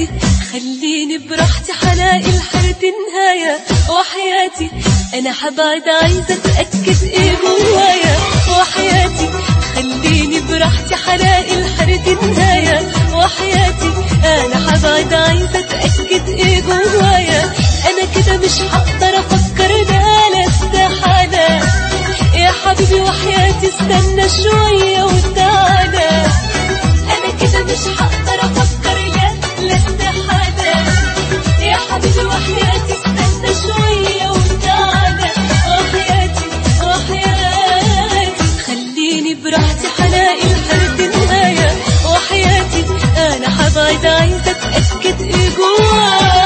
وحياتي خليني براحتي حلاقي الحرد نهاية وحياتي انا حبعد عايزة اتأكد ايه جوايا وحياتي خليني براحتي حلاقي الحرد نهاية وحياتي انا حبعد عايزة اتأكد ايه جوايا انا كده مش هقدر افكر لا لا استحالة يا حبيبي وحياتي استنى شوية وتعالى انا كده مش هقدر افكر لا لا استحالة يا حبيبي وحياتي استنى شوية وتعالى وحياتي وحياتي خليني براحتي حلاقي الحرد نهاية وحياتي انا حبعد عايزة اتأكد ايه جوايا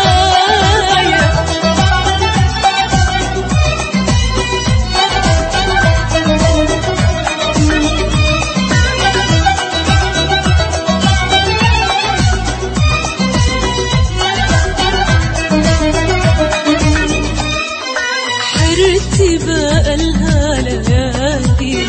حيرتي بقالها ليالي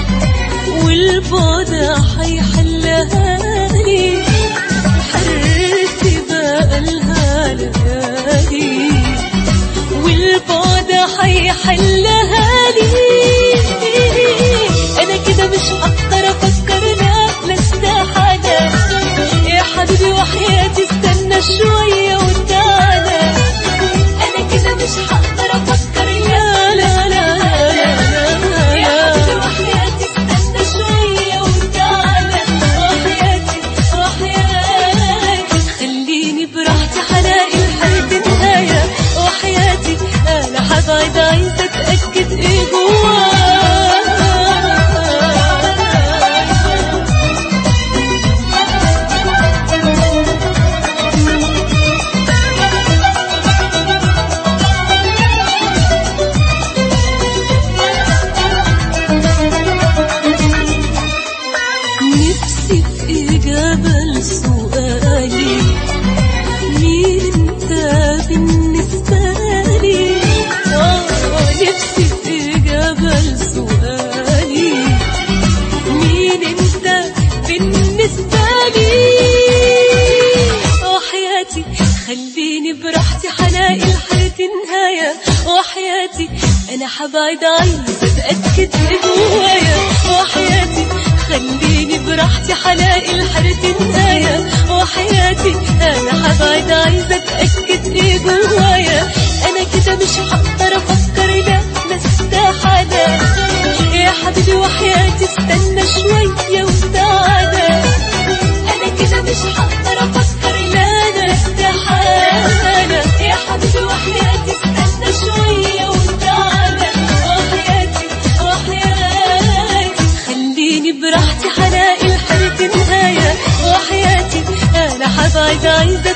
والبعد حيحلها لي حيرتي بقالها ليالي والبعد حيحلها لي انا كده مش هقدر افكر لا لا استحالة يا حبيبي وحياتي استنى شوية وتعالى انا كده مش هقدر افكر لا لا لا لا يا حبيبي وحياتي استنى شوية وتعالى وحياتي وحياتي خليني براحتي حلاقي الحرد نهاية وحياتي انا حبعد عايزة اتأكد ايه جوايا نفسي في إجابة لسؤالي مين انت بالنسبة لي آه نفسي في إجابة لسؤالي مين انت بالنسبة لي وحياتي خليني براحتي حلاقي الحرد نهاية وحياتي انا حبعد عايزة اتأكد ايه جوايا وحياتي خليني براحتي حلاقي الحرد نهاية وحياتي انا حبعد عايزة اتأكد ايه جوايا انا كده مش هقدر افكر لا لا استحالة يا حبيبي وحياتي استنى شوية وتعالى انا كده مش هقدر افكر لا لا استحالة يا حبيبي وحياتي استنى شوية وتعالى وحياتي وحياتي خليني براحتي حلاقي الحرد نهاية وحياتي انا حبعد عايزة